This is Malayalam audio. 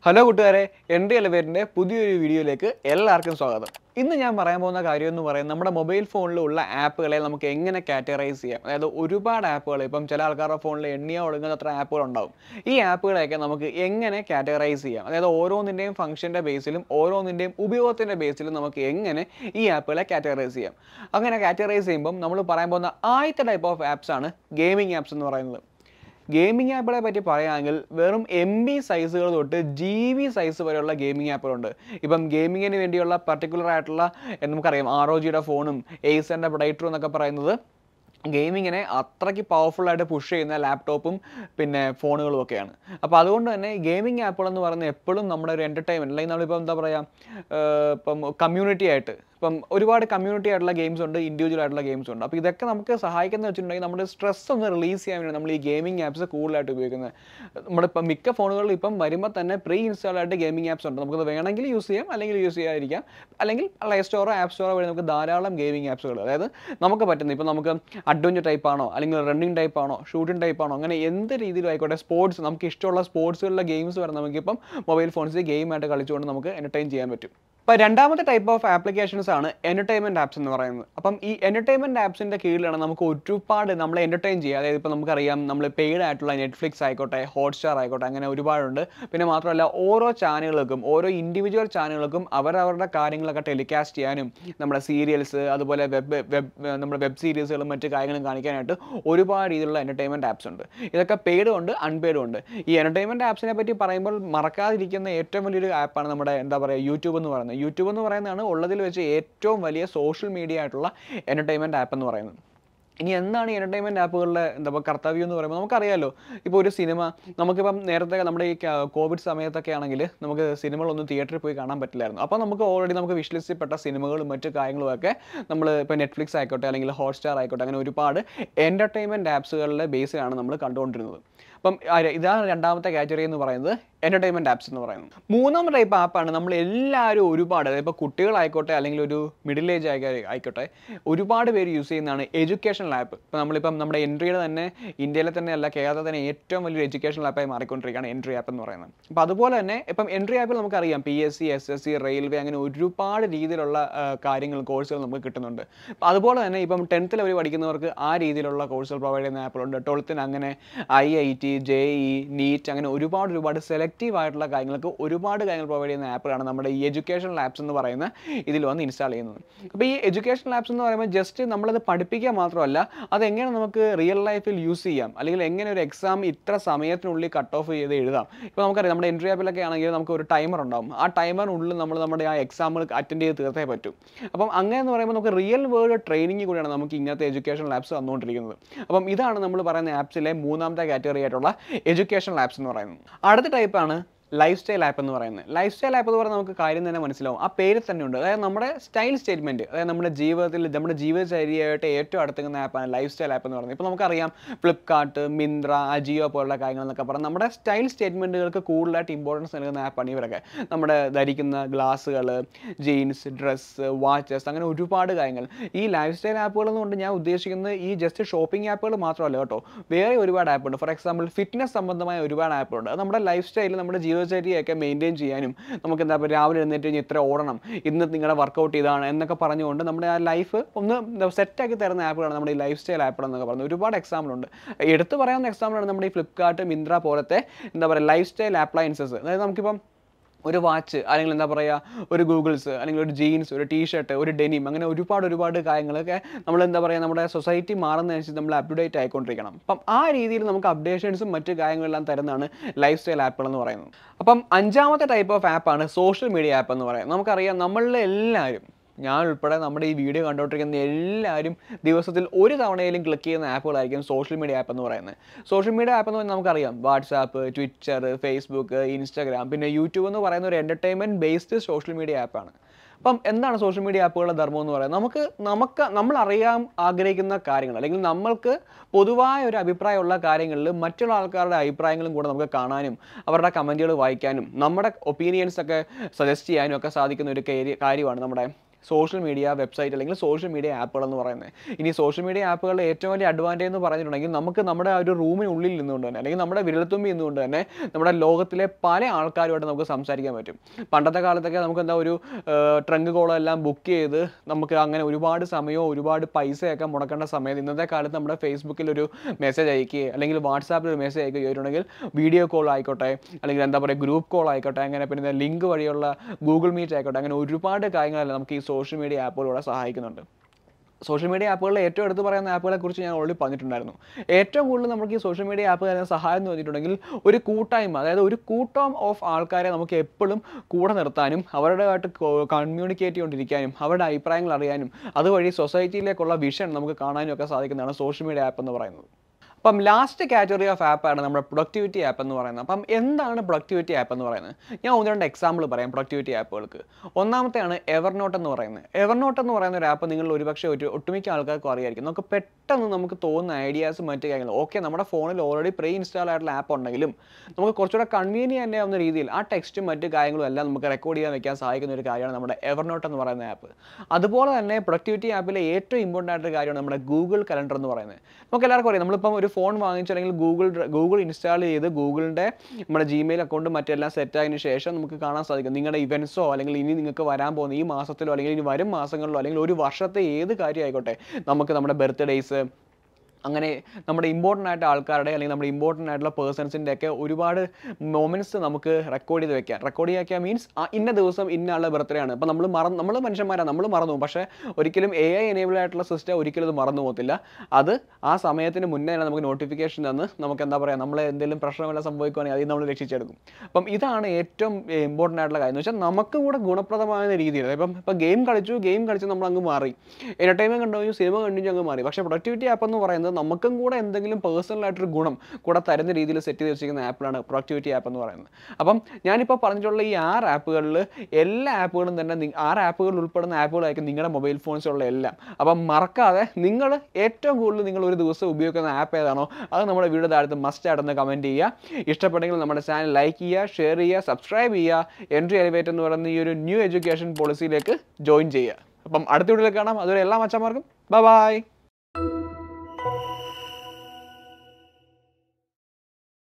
ഹലോ കൂട്ടുകാരെ എൻ്റെ എലവേറിൻ്റെ പുതിയൊരു വീഡിയോയിലേക്ക് എല്ലാവർക്കും സ്വാഗതം ഇന്ന് ഞാൻ പറയാൻ പോകുന്ന കാര്യം എന്ന് പറയുന്നത് നമ്മുടെ മൊബൈൽ ഫോണിലുള്ള ആപ്പുകളെ നമുക്ക് എങ്ങനെ കാറ്റഗറൈസ് ചെയ്യാം അതായത് ഒരുപാട് ആപ്പുകൾ ഇപ്പം ചില ആൾക്കാരുടെ ഫോണിൽ എണ്ണിയ ഒടുങ്ങുന്ന അത്ര ആപ്പുകൾ ഉണ്ടാവും ഈ ആപ്പുകളെയൊക്കെ നമുക്ക് എങ്ങനെ കാറ്റഗറൈസ് ചെയ്യാം അതായത് ഓരോന്നിൻ്റെയും ഫംഗ്ഷൻ്റെ ബേസിലും ഓരോന്നിൻ്റെയും ഉപയോഗത്തിൻ്റെ ബേസിലും നമുക്ക് എങ്ങനെ ഈ ആപ്പുകളെ കാറ്റഗറൈസ് ചെയ്യാം അങ്ങനെ കാറ്റഗറൈസ് ചെയ്യുമ്പം നമ്മൾ പറയാൻ പോകുന്ന ആദ്യത്തെ ടൈപ്പ് ഓഫ് ആപ്സ് ആണ് ഗെയിമിംഗ് ആപ്സ് എന്ന് പറയുന്നത് ഗെയിമിംഗ് ആപ്പുകളെ പറ്റി പറയുകയാണെങ്കിൽ വെറും എം ബി സൈസുകൾ തൊട്ട് ജി ബി സൈസ് വരെയുള്ള ഗെയിമിംഗ് ആപ്പുകളുണ്ട് ഇപ്പം ഗെയിമിങ്ങിന് വേണ്ടിയുള്ള പർട്ടിക്കുലർ ആയിട്ടുള്ള എന്ന് നമുക്കറിയാം ആർ ഒ ജിയുടെ ഫോണും എയ്സറിൻ്റെ ബ്രൈറ്ററും എന്നൊക്കെ പറയുന്നത് ഗെയിമിങ്ങിനെ അത്രയ്ക്ക് പവർഫുൾ ആയിട്ട് പുഷ് ചെയ്യുന്ന ലാപ്ടോപ്പും പിന്നെ ഫോണുകളും ഒക്കെയാണ് അപ്പോൾ അതുകൊണ്ട് തന്നെ ഗെയിമിംഗ് ആപ്പുകൾ എന്ന് പറയുന്നത് എപ്പോഴും നമ്മുടെ ഒരു എൻ്റർടൈൻമെൻറ്റ് അല്ലെങ്കിൽ നമ്മളിപ്പോൾ എന്താ പറയുക ഇപ്പം കമ്മ്യൂണിറ്റി ആയിട്ട് ഇപ്പം ഒരുപാട് കമ്മ്യൂണിറ്റി ആയിട്ടുള്ള ഗെയിംസ് ഉണ്ട് ഇൻഡിവിജ്വൽ ആയിട്ടുള്ള ഗെയിംസ് ഉണ്ട് അപ്പോൾ ഇതൊക്കെ നമുക്ക് സഹായിക്കുന്നത് വെച്ചിട്ടുണ്ടെങ്കിൽ നമ്മുടെ സ്ട്രെസ് ഒന്ന് റിലീസ് ചെയ്യാൻ വേണ്ടി നമ്മൾ ഈ ഗെയിമിംഗ് ആപ്സ് കൂടുതലായിട്ട് ഉപയോഗിക്കുന്നത് നമ്മുടെ ഇപ്പം മിക്ക ഫോണുകളിൽ ഇപ്പം വരുമ്പോൾ തന്നെ പ്രീ ഇൻസ്റ്റാൾ ആയിട്ട് ഗെയിമിംഗ് ആപ്സ് ഉണ്ട് നമുക്കത് വേണമെങ്കിൽ യൂസ് ചെയ്യാം അല്ലെങ്കിൽ യൂസ് ചെയ്യാതിരിക്കാം അല്ലെങ്കിൽ പ്ലേ സ്റ്റോറോ ആപ്പ് സ്റ്റോറോ വഴി നമുക്ക് ധാരാളം ഗെയിമിംഗ് ആപ്സുകൾ അതായത് നമുക്ക് പറ്റുന്ന ഇപ്പം നമുക്ക് അഡ്വഞ്ചർ ടൈപ്പ് ആണോ അല്ലെങ്കിൽ റണ്ണിങ് ടൈപ്പ് ആണോ ഷൂട്ടിംഗ് ടൈപ്പ് ആണോ അങ്ങനെ എന്ത് രീതിയിലും ആയിക്കോട്ടെ സ്പോർട്സ് നമുക്ക് ഇഷ്ടമുള്ള സ്പോർട്സുകളിലെ ഗെയിംസ് വരെ നമുക്കിപ്പം മൊബൈൽ ഫോൺസിൽ ഗെയിമായിട്ട് കളിച്ചുകൊണ്ട് നമുക്ക് എൻ്റർടൈൻ ചെയ്യാൻ പറ്റും അപ്പോൾ രണ്ടാമത്തെ ടൈപ്പ് ഓഫ് ആപ്ലിക്കേഷൻസ് ആണ് എൻ്റർടൈൻമെൻറ്റ് ആപ്സ് എന്ന് പറയുന്നത് അപ്പം ഈ എൻ്റർടൈൻമെൻറ്റ് ആപ്സിൻ്റെ കീഴിലാണ് നമുക്ക് ഒരുപാട് നമ്മളെ എൻ്റർടൈൻ ചെയ്യുക അതായത് ഇപ്പോൾ നമുക്കറിയാം നമ്മൾ പെയ്ഡ് ആയിട്ടുള്ള നെറ്റ്ഫ്ലിക്സ് ആയിക്കോട്ടെ ഹോട്ട്സ്റ്റാർ ആയിക്കോട്ടെ അങ്ങനെ ഒരുപാടുണ്ട് പിന്നെ മാത്രമല്ല ഓരോ ചാനലുകൾക്കും ഓരോ ഇൻഡിവിജ്വൽ ചാനലുകൾക്കും അവരവരുടെ കാര്യങ്ങളൊക്കെ ടെലികാസ്റ്റ് ചെയ്യാനും നമ്മുടെ സീരിയൽസ് അതുപോലെ വെബ് വെബ് നമ്മുടെ വെബ് സീരീസുകളും മറ്റു കാര്യങ്ങളും കാണിക്കാനായിട്ട് ഒരുപാട് രീതിയിലുള്ള എൻ്റർടൈൻമെൻറ്റ് ആപ്സ് ഉണ്ട് ഇതൊക്കെ പെയ്ഡും ഉണ്ട് അൺപെയ്ഡും ഉണ്ട് ഈ എൻ്റർടൈൻമെൻറ്റ് ആപ്സിനെ പറ്റി പറയുമ്പോൾ മറക്കാതിരിക്കുന്ന ഏറ്റവും വലിയൊരു ആപ്പാണ് നമ്മുടെ എന്താ പറയുക യൂട്യൂബ് എന്ന് പറയുന്നത് യൂട്യൂബ് എന്ന് പറയുന്നതാണ് ഉള്ളതിൽ വെച്ച് ഏറ്റവും വലിയ സോഷ്യൽ മീഡിയ ആയിട്ടുള്ള എൻ്റർടൈൻമെൻറ്റ് ആപ്പ് എന്ന് പറയുന്നത് ഇനി എന്താണ് ഈ എൻ്റർടൈൻമെൻറ്റ് ആപ്പുകളുടെ എന്താ പറയുക കർത്തവ്യം എന്ന് പറയുമ്പോൾ നമുക്കറിയാലോ ഇപ്പോൾ ഒരു സിനിമ നമുക്കിപ്പം നേരത്തെ നമ്മുടെ ഈ ക- കോവിഡ് സമയത്തൊക്കെ ആണെങ്കിൽ നമുക്ക് സിനിമകളൊന്നും തിയേറ്ററിൽ പോയി കാണാൻ പറ്റില്ലായിരുന്നു അപ്പോൾ നമുക്ക് ഓൾറെഡി നമുക്ക് വിഷ്ലിസ്റ്റപ്പെട്ട സിനിമകളും മറ്റു കാര്യങ്ങളുമൊക്കെ നമ്മൾ ഇപ്പോൾ നെറ്റ്ഫ്ലിക്സ് ആയിക്കോട്ടെ അല്ലെങ്കിൽ ഹോട്ട്സ്റ്റാർ ആയിക്കോട്ടെ അങ്ങനെ ഒരുപാട് എൻ്റർടൈൻമെൻറ്റ് ആപ്സുകളുടെ ബേസിലാണ് നമ്മൾ കണ്ടുകൊണ്ടിരുന്നത് അപ്പം ആ- ഇതാണ് രണ്ടാമത്തെ കാറ്റഗറി എന്ന് പറയുന്നത് എൻ്റർടൈൻമെൻറ്റ് ആപ്സ് എന്ന് പറയുന്നത് മൂന്നാമത്തെ ടൈപ്പ് ആപ്പാണ് നമ്മൾ എല്ലാവരും ഒരുപാട് അതായത് ഇപ്പോൾ കുട്ടികളായിക്കോട്ടെ അല്ലെങ്കിൽ ഒരു മിഡിൽ ഏജ് ആയിക്കോട്ടെ ഒരുപാട് പേര് യൂസ് ചെയ്യുന്നതാണ് എഡ്യൂക്കേഷണൽ ആപ്പ് ഇപ്പോൾ നമ്മളിപ്പം നമ്മുടെ എൻട്രിയുടെ തന്നെ ഇന്ത്യയിലെ തന്നെ അല്ല കേരളത്തിൽ തന്നെ ഏറ്റവും വലിയൊരു എഡ്യൂക്കേഷണൽ ആപ്പായി മാറിക്കൊണ്ടിരിക്കുകയാണ് എൻട്രി ആപ്പ് എന്ന് പറയുന്നത് അപ്പോൾ അതുപോലെ തന്നെ ഇപ്പം എൻട്രി ആപ്പിൽ നമുക്കറിയാം P S C S S C railway അങ്ങനെ ഒരുപാട് രീതിയിലുള്ള ആ, കാര്യങ്ങൾ കോഴ്സുകൾ നമുക്ക് കിട്ടുന്നുണ്ട് അപ്പോൾ അതുപോലെ തന്നെ ഇപ്പം ടെൻത്തിൽ അവർ പഠിക്കുന്നവർക്ക് ആ രീതിയിലുള്ള കോഴ്സുകൾ പ്രൊവൈഡ് ചെയ്യുന്ന ആപ്പുകളുണ്ട് ട്വൽത്തിന് അങ്ങനെ I I T J E NEET അങ്ങനെ ഒരുപാട് ഒരുപാട് സെലക്റ്റീവ് ആയിട്ടുള്ള കാര്യങ്ങൾക്ക് ഒരുപാട് കാര്യങ്ങൾ പ്രൊവൈഡ് ചെയ്യുന്ന ആപ്പുകളാണ് നമ്മുടെ ഈ എഡ്യൂക്കേഷണൽ ആപ്സ് എന്ന് പറയുന്ന ഇതിൽ വന്ന് ഇൻസ്റ്റാൾ ചെയ്യുന്നത് അപ്പോൾ ഈ എഡ്യൂക്കേഷണൽ ആപ്സ് എന്ന് പറയുമ്പോൾ ജസ്റ്റ് നമ്മളത് പഠിപ്പിക്കുക മാത്രമല്ല അതെങ്ങനെ നമുക്ക് റിയൽ ലൈഫിൽ യൂസ് ചെയ്യാം അല്ലെങ്കിൽ എങ്ങനെ ഒരു എക്സാം ഇത്ര സമയത്തിനുള്ളിൽ കട്ട് ഓഫ് ചെയ്ത് എഴുതാം ഇപ്പോൾ നമുക്കറിയാം നമ്മുടെ എൻട്രി ആപ്പിലൊക്കെ ആണെങ്കിൽ നമുക്ക് ഒരു ടൈമർ ഉണ്ടാവും ആ ടൈമറിനുള്ളിൽ നമ്മൾ നമ്മുടെ ആ എക്സാമുകൾ അറ്റൻഡ് ചെയ്ത് തീർത്തേ പറ്റും അപ്പം അങ്ങനെ എന്ന് പറയുമ്പോൾ നമുക്ക് റിയൽ വേൾഡ് ട്രെയിനിങ് കൂടിയാണ് നമുക്ക് ഇങ്ങനത്തെ എഡ്യൂക്കേഷണൽ ആപ്സ് വന്നുകൊണ്ടിരിക്കുന്നത് അപ്പം ഇതാണ് നമ്മൾ പറയുന്ന ആപ്സിലെ മൂന്നാമത്തെ കാറ്റഗറി ആയിട്ടുള്ള എഡ്യൂക്കേഷണൽ ആപ്സ് എന്ന് പറയുന്നത് അടുത്ത ടൈപ്പാണ് ലൈഫ് സ്റ്റൈൽ ആപ്പ് എന്ന് പറയുന്നത് ലൈഫ് സ്റ്റൈൽ ആപ്പ് എന്ന് പറഞ്ഞാൽ നമുക്ക് കാര്യം തന്നെ മനസ്സിലാവും ആ പേര് തന്നെ ഉണ്ട് അതായത് നമ്മുടെ സ്റ്റൈൽ സ്റ്റേറ്റ്മെൻറ്റ് അതായത് നമ്മുടെ ജീവിതത്തിൽ നമ്മുടെ ജീവിതചര്യയായിട്ട് ഏറ്റവും അടുത്തുന്ന ആപ്പാണ് ലൈഫ് സ്റ്റൈൽ ആപ്പ് എന്ന് പറയുന്നത് ഇപ്പോൾ നമുക്കറിയാം ഫ്ലിപ്കാർട്ട് മിന്ത്ര അജിയോ പോലുള്ള കാര്യങ്ങൾ എന്നൊക്കെ പറഞ്ഞാൽ നമ്മുടെ സ്റ്റൈൽ സ്റ്റേറ്റ്മെൻറ്റുകൾക്ക് കൂടുതലായിട്ട് ഇമ്പോർട്ടൻസ് നൽകുന്ന ആപ്പാണ് ഇവരൊക്കെ നമ്മുടെ ധരിക്കുന്ന ഗ്ലാസ്സുകൾ ജീൻസ് ഡ്രസ്സ് വാച്ചസ് അങ്ങനെ ഒരുപാട് കാര്യങ്ങൾ ഈ ലൈഫ് സ്റ്റൈൽ ആപ്പുകൾ കൊണ്ട് ഞാൻ ഉദ്ദേശിക്കുന്നത് ഈ ജസ്റ്റ് ഷോപ്പിംഗ് ആപ്പുകൾ മാത്രമല്ല കേട്ടോ വേറെ ഒരുപാട് ആപ്പുണ്ട് ഫോർ എക്സാമ്പിൾ ഫിറ്റ്നസ് സംബന്ധമായ ഒരുപാട് ആപ്പുണ്ട് അത് നമ്മുടെ ലൈഫ് സ്റ്റൈൽ നമ്മുടെ ജീവിതചര്യയൊക്കെ മെയിൻറ്റെയിൻ ചെയ്യാനും നമുക്ക് എന്താ പറയുക രാവിലെ എഴുന്നേറ്റ് കഴിഞ്ഞ് ഇത്ര ഓടണം ഇന്ന് നിങ്ങളുടെ വർക്കൗട്ട് ഇതാണ് എന്നൊക്കെ പറഞ്ഞുകൊണ്ട് നമ്മുടെ ആ ലൈഫ് ഒന്ന് സെറ്റാക്കി തരുന്ന ആപ്പുകളാണ് നമ്മുടെ ഈ ലൈഫ് സ്റ്റൈൽ ആപ്പുകൾ എന്നൊക്കെ പറയുന്നത് ഒരുപാട് എക്സാമ്പിൾ ഉണ്ട് എടുത്തു പറയാവുന്ന എക്സാമ്പിളാണ് നമ്മുടെ ഈ ഫ്ലിപ്കാർട്ട് മിന്ത്ര പോലത്തെ എന്താ പറയുക ലൈഫ് സ്റ്റൈൽ അപ്ലയൻസസ് അതായത് നമുക്കിപ്പം ഒരു വാച്ച് അല്ലെങ്കിൽ എന്താ പറയുക ഒരു ഗൂഗിൾസ് അല്ലെങ്കിൽ ഒരു ജീൻസ് ഒരു ടീഷർട്ട് ഒരു ഡെനിം അങ്ങനെ ഒരുപാട് ഒരുപാട് കാര്യങ്ങളൊക്കെ നമ്മൾ എന്താ പറയുക നമ്മുടെ സൊസൈറ്റി മാറുന്നതനുസരിച്ച് നമ്മൾ അപ്ഡേറ്റ് ആയിക്കൊണ്ടിരിക്കണം അപ്പം ആ രീതിയിൽ നമുക്ക് അപ്ഡേഷൻസും മറ്റു കാര്യങ്ങളെല്ലാം തരുന്നതാണ് ലൈഫ് സ്റ്റൈൽ ആപ്പുകൾ എന്ന് പറയുന്നത് അപ്പം അഞ്ചാമത്തെ ടൈപ്പ് ഓഫ് ആപ്പാണ് സോഷ്യൽ മീഡിയ ആപ്പ് എന്ന് പറയുന്നത് നമുക്കറിയാം നമ്മളിൽ എല്ലാവരും ഞാൻ ഉൾപ്പെടെ നമ്മുടെ ഈ വീഡിയോ കണ്ടുകൊണ്ടിരിക്കുന്ന എല്ലാവരും ദിവസത്തിൽ ഒരു തവണയിലും ക്ലിക്ക് ചെയ്യുന്ന ആപ്പുകളായിരിക്കും സോഷ്യൽ മീഡിയ ആപ്പ് എന്ന് പറയുന്നത് സോഷ്യൽ മീഡിയ ആപ്പ് എന്ന് പറഞ്ഞാൽ നമുക്കറിയാം വാട്സാപ്പ് ട്വിറ്റർ ഫേസ്ബുക്ക് ഇൻസ്റ്റാഗ്രാം പിന്നെ യൂട്യൂബ് എന്ന് പറയുന്ന ഒരു എൻ്റർടൈൻമെൻറ്റ് ബേസ്ഡ് സോഷ്യൽ മീഡിയ ആപ്പാണ് അപ്പം എന്താണ് സോഷ്യൽ മീഡിയ ആപ്പുകളുടെ ധർമ്മം എന്ന് പറയുന്നത് നമുക്ക് നമുക്ക് നമ്മൾ അറിയാൻ ആഗ്രഹിക്കുന്ന കാര്യങ്ങൾ അല്ലെങ്കിൽ നമ്മൾക്ക് പൊതുവായ ഒരു അഭിപ്രായമുള്ള കാര്യങ്ങളിൽ മറ്റുള്ള ആൾക്കാരുടെ അഭിപ്രായങ്ങളും കൂടെ നമുക്ക് കാണാനും അവരുടെ കമൻറ്റുകൾ വായിക്കാനും നമ്മുടെ ഒപ്പീനിയൻസ് ഒക്കെ സജസ്റ്റ് ചെയ്യാനും ഒക്കെ സാധിക്കുന്ന ഒരു കാര്യ- കാര്യമാണ് നമ്മുടെ സോഷ്യൽ മീഡിയ വെബ്സൈറ്റ് അല്ലെങ്കിൽ സോഷ്യൽ മീഡിയ ആപ്പുകൾ എന്ന് പറയുന്നത് ഇനി സോഷ്യൽ മീഡിയ ആപ്പുകളുടെ ഏറ്റവും വലിയ അഡ്വാൻറ്റേജ് എന്ന് പറഞ്ഞിട്ടുണ്ടെങ്കിൽ നമുക്ക് നമ്മുടെ ആ ഒരു റൂമിനുള്ളിൽ നിന്നുകൊണ്ട് തന്നെ അല്ലെങ്കിൽ നമ്മുടെ വിരൽത്തുമ്പി നിന്നുകൊണ്ട് തന്നെ നമ്മുടെ ലോകത്തിലെ പല ആൾക്കാരുമായിട്ട് നമുക്ക് സംസാരിക്കാൻ പറ്റും പണ്ടത്തെ കാലത്തൊക്കെ നമുക്ക് എന്താ ഒരു ട്രങ്ക് കോളോ എല്ലാം ബുക്ക് ചെയ്ത് നമുക്ക് അങ്ങനെ ഒരുപാട് സമയമോ ഒരുപാട് പൈസയൊക്കെ മുടക്കേണ്ട സമയത്ത് ഇന്നത്തെ കാലത്ത് നമ്മുടെ ഫേസ്ബുക്കിൽ ഒരു മെസ്സേജ് അയക്കുകയോ അല്ലെങ്കിൽ വാട്സാപ്പിൽ ഒരു മെസ്സേജ് അയക്കുകയോ ചെയ്തിട്ടുണ്ടെങ്കിൽ വീഡിയോ കോൾ ആയിക്കോട്ടെ അല്ലെങ്കിൽ എന്താ പറയുക ഗ്രൂപ്പ് കോൾ ആയിക്കോട്ടെ അങ്ങനെ പിന്നെ ലിങ്ക് വഴിയുള്ള ഗൂഗിൾ മീറ്റ് ആയിക്കോട്ടെ അങ്ങനെ ഒരുപാട് കാര്യങ്ങളെല്ലാം നമുക്ക് ഈ സോഷ്യൽ മീഡിയ ആപ്പുകളിലൂടെ സഹായിക്കുന്നുണ്ട് സോഷ്യൽ മീഡിയ ആപ്പുകളിൽ ഏറ്റവും എടുത്ത് പറയുന്ന ആപ്പുകളെ കുറിച്ച് ഞാൻ ഓൾറെഡി പറഞ്ഞിട്ടുണ്ടായിരുന്നു ഏറ്റവും കൂടുതൽ നമുക്ക് ഈ സോഷ്യൽ മീഡിയ ആപ്പ് തരുന്ന സഹായം എന്ന് പറഞ്ഞിട്ടുണ്ടെങ്കിൽ ഒരു കൂട്ടായ്മ അതായത് ഒരു കൂട്ടം ഓഫ് ആൾക്കാരെ നമുക്ക് എപ്പോഴും കൂടെ നിർത്താനും അവരുടെയായിട്ട് കമ്മ്യൂണിക്കേറ്റ് ചെയ്തുകൊണ്ടിരിക്കാനും അവരുടെ അഭിപ്രായങ്ങൾ അറിയാനും അതുവഴി സൊസൈറ്റിയിലേക്കുള്ള വിഷൻ നമുക്ക് കാണാനും ഒക്കെ സാധിക്കുന്നതാണ് സോഷ്യൽ മീഡിയ ആപ്പ് എന്ന് പറയുന്നത് അപ്പം ലാസ്റ്റ് കാറ്റഗറി ഓഫ് ആപ്പാണ് നമ്മുടെ പ്രൊഡക്ടിവിറ്റി ആപ്പ് എന്ന് പറയുന്നത് അപ്പം എന്താണ് പ്രൊഡക്ടിവിറ്റി ആപ്പ് എന്ന് പറയുന്നത് ഞാൻ ഒന്ന് രണ്ട് എക്സാമ്പിൾ പറയാം പ്രൊഡക്ടിവിറ്റി ആപ്പുകൾക്ക് ഒന്നാമത്തെയാണ് എവർനോട്ട് എന്ന് പറയുന്നത് എവർനോട്ട് എന്ന് പറയുന്ന ഒരു ആപ്പ് നിങ്ങൾ ഒരുപക്ഷെ ഒരു ഒട്ടുമിക്ക ആൾക്കാർക്കും അറിയായിരിക്കും നമുക്ക് പെട്ടെന്ന് നമുക്ക് തോന്നുന്ന ഐഡിയാസ് മറ്റു കാര്യങ്ങൾ ഓക്കെ നമ്മുടെ ഫോണിൽ ഓൾറെഡി പ്രീ ഇൻസ്റ്റാൾ ആയിട്ടുള്ള ആപ്പ് ഉണ്ടെങ്കിലും നമുക്ക് കുറച്ചുകൂടെ കൺവീനിയൻ്റ് ആവുന്ന രീതിയിൽ ആ ടെക്സ്റ്റും മറ്റു കാര്യങ്ങളും എല്ലാം നമുക്ക് റെക്കോർഡ് ചെയ്യാൻ വെക്കാൻ സഹായിക്കുന്ന ഒരു കാര്യമാണ് നമ്മുടെ എവർനോട്ട് എന്ന് പറയുന്ന ആപ്പ് അതുപോലെ തന്നെ പ്രൊഡക്ടിവിറ്റി ആപ്പിലെ ഏറ്റവും ഇമ്പോർട്ടൻ്റ് ആയിട്ടൊരു കാര്യമാണ് നമ്മുടെ ഗൂഗിൾ കലണ്ടർ എന്ന് പറയുന്നത് നമുക്ക് എല്ലാവർക്കും അറിയാം നമ്മളിപ്പം ഒരു ഫോൺ വാങ്ങിച്ചു അല്ലെങ്കിൽ ഗൂഗിൾ ഗൂഗിൾ ഇൻസ്റ്റാൾ ചെയ്ത് ഗൂഗിളിൻ്റെ നമ്മുടെ ജിമെയിൽ അക്കൗണ്ട് മറ്റെല്ലാം സെറ്റ് ആയതിനു ശേഷം നമുക്ക് കാണാൻ സാധിക്കും നിങ്ങളുടെ ഇവൻസോ അല്ലെങ്കിൽ ഇനി നിങ്ങൾക്ക് വരാൻ പോകുന്ന ഈ മാസത്തിലോ അല്ലെങ്കിൽ ഇനി വരും മാസങ്ങളിലോ അല്ലെങ്കിൽ ഒരു വർഷത്തെ ഏത് കാര്യം ആയിക്കോട്ടെ നമുക്ക് നമ്മുടെ ബർത്ത്ഡേയ്സ് അങ്ങനെ നമ്മുടെ ഇമ്പോർട്ടൻ്റ് ആയിട്ട് ആൾക്കാരുടെ അല്ലെങ്കിൽ നമ്മുടെ ഇമ്പോർട്ടൻ്റ് ആയിട്ടുള്ള പേഴ്സൺസിൻ്റെ ഒക്കെ ഒരുപാട് മൊമെൻറ്റ്സ് നമുക്ക് റെക്കോർഡ് ചെയ്ത് വെക്കാം റെക്കോർഡ് ചെയ്യാക്കുക മീൻസ് ഇന്ന ദിവസം ഇന്ന ആളുടെ ബർത്ത്ഡേ ആണ് അപ്പോൾ നമ്മൾ മറന്ന് നമ്മൾ മനുഷ്യന്മാരാണ് നമ്മൾ മറന്നു പോകും പക്ഷേ ഒരിക്കലും എ ഐ എനേബിൾ ആയിട്ടുള്ള സിസ്റ്റം ഒരിക്കലും ഇത് മറന്നു പോകത്തില്ല അത് ആ സമയത്തിന് മുന്നേ തന്നെ നമുക്ക് നോട്ടിഫിക്കേഷൻ തന്ന് നമുക്ക് എന്താ പറയുക നമ്മൾ എന്തെങ്കിലും പ്രശ്നമെല്ലാം സംഭവിക്കുകയാണെങ്കിൽ അതിൽ നമ്മൾ രക്ഷിച്ചെടുക്കും അപ്പം ഇതാണ് ഏറ്റവും ഇമ്പോർട്ടൻ്റ് ആയിട്ടുള്ള കാര്യം എന്ന് വെച്ചാൽ നമുക്ക് കൂടെ ഗുണപ്രദമായ രീതിയിൽ ഇപ്പം ഇപ്പം ഗെയിം കളിച്ചു ഗെയിം കളിച്ച് നമ്മൾ അങ്ങ് മാറി എൻ്റർടൈൻമെൻറ്റ് കണ്ടു സിനിമ കണ്ടു അങ്ങ് മാറി പക്ഷേ പ്രൊഡക്ടിവിറ്റി ആപ്പ് എന്ന് പറയുന്നത് നമുക്കും കൂടെ എന്തെങ്കിലും പേഴ്സണൽ ആയിട്ടൊരു ഗുണം കൂടെ തരുന്ന രീതിയിൽ സെറ്റ് ചെയ്ത് വെച്ചിരിക്കുന്ന ആപ്പിലാണ് പ്രൊഡക്ടിവിറ്റി ആപ്പ് എന്ന് പറയുന്നത് അപ്പം ഞാനിപ്പോൾ പറഞ്ഞിട്ടുള്ള ഈ ആറ് ആപ്പുകളിൽ എല്ലാ ആപ്പുകളും തന്നെ നി- ആറ് ആപ്പുകളിൽ ഉൾപ്പെടുന്ന ആപ്പുകളായിരിക്കും നിങ്ങളുടെ മൊബൈൽ ഫോൺസിലുള്ള എല്ലാം അപ്പം മറക്കാതെ നിങ്ങൾ ഏറ്റവും കൂടുതൽ നിങ്ങൾ ഒരു ദിവസം ഉപയോഗിക്കുന്ന ആപ്പ് ഏതാണോ അത് നമ്മുടെ വീഡിയോ താഴത്ത് മസ്റ്റ് ആയിട്ടൊന്ന് കമൻറ്റ് ചെയ്യുക ഇഷ്ടപ്പെട്ടെങ്കിൽ നമ്മുടെ ചാനൽ ലൈക്ക് ചെയ്യുക ഷെയർ ചെയ്യുക സബ്സ്ക്രൈബ് ചെയ്യുക എൻട്രി എലിവേറ്റ് എന്ന് പറയുന്ന ഈ ഒരു ന്യൂ എഡ്യൂക്കേഷൻ പോളിസിയിലേക്ക് ജോയിൻ ചെയ്യുക അപ്പം അടുത്ത വീഡിയോയിൽ കാണാം അതുവരെ എല്ലാ മച്ചന്മാർക്കും ബൈ